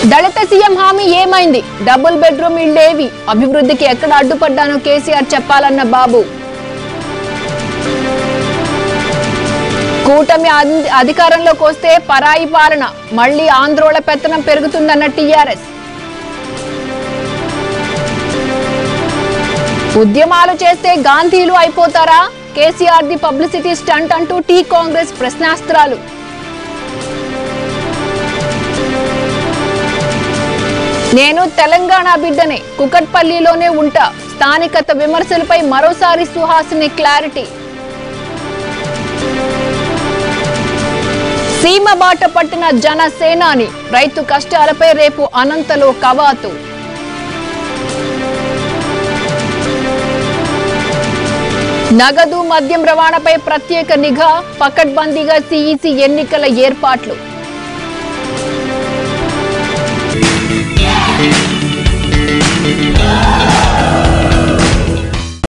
దళిత CM హామీ ఏమైంది double bedroom ఇళ్లేవి అభివృద్ధికి ఎక్కడ అడ్డుపడ్డానో కేసీఆర్ చెప్పాలన్న బాబు కూటమి అధి- అధికారంలోకి వస్తే పరాయి పాలన మళ్లీ ఆంధ్రోళ పెత్తనం పెరుగుతుందన్న టీఆర్ఎస్ ఉద్యమాలు చేస్తే గాంధీలు అయిపోతారా కేసీఆర్ ది పబ్లిసిటీ స్టంట్ అంటూ టీ కాంగ్రెస్ ప్రశ్నాస్త్రాలు నేను తెలంగాణ బిడ్డనే కుకట్పల్లిలోనే ఉంటా స్థానికత విమర్శలపై మరోసారి సుహాసిని క్లారిటీ సీమ బాట పట్టిన జనసేనాని రైతు కష్టాలపై రేపు అనంతలో కవాతు నగదు మద్యం రవాణాపై ప్రత్యేక నిఘా పకడ్బందీగా సీఈసీ ఎన్నికల ఏర్పాట్లు